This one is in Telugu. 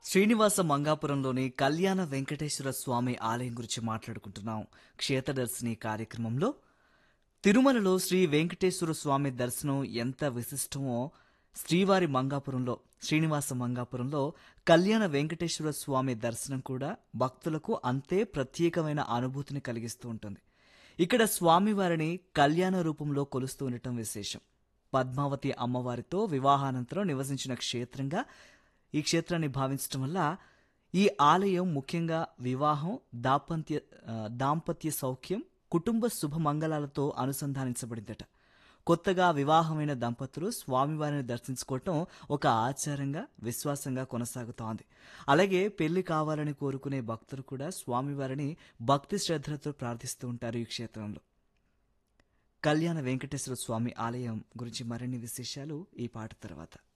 శ్రీనివాస మంగాపురంలోని కళ్యాణ వెంకటేశ్వర స్వామి ఆలయం గురించి మాట్లాడుకుంటున్నాం క్షేత్రదర్శిని కార్యక్రమంలో తిరుమలలో శ్రీ వెంకటేశ్వర స్వామి దర్శనం ఎంత విశిష్టమో శ్రీవారి మంగాపురంలో శ్రీనివాస మంగాపురంలో కళ్యాణ వెంకటేశ్వర స్వామి దర్శనం కూడా భక్తులకు అంతే ప్రత్యేకమైన అనుభూతిని కలిగిస్తూ ఉంటుంది ఇక్కడ స్వామివారిని కళ్యాణ రూపంలో కొలుస్తూ ఉండటం విశేషం పద్మావతి అమ్మవారితో వివాహానంతరం నివసించిన క్షేత్రంగా ఈ క్షేత్రాన్ని భావించటం వల్ల ఈ ఆలయం ముఖ్యంగా వివాహం దాంపత్య ఆ, దాంపత్య సౌఖ్యం కుటుంబ శుభమంగళాలతో అనుసంధానించబడిందట కొత్తగా వివాహమైన దంపతులు స్వామివారిని దర్శించుకోవటం ఒక ఆచారంగా విశ్వాసంగా కొనసాగుతోంది అలాగే పెళ్లి కావాలని కోరుకునే భక్తులు కూడా స్వామివారిని భక్తి శ్రద్ధలతో ప్రార్థిస్తూ ఉంటారు ఈ క్షేత్రంలో కళ్యాణ వెంకటేశ్వర స్వామి ఆలయం గురించి మరిన్ని విశేషాలు ఈ పాట తర్వాత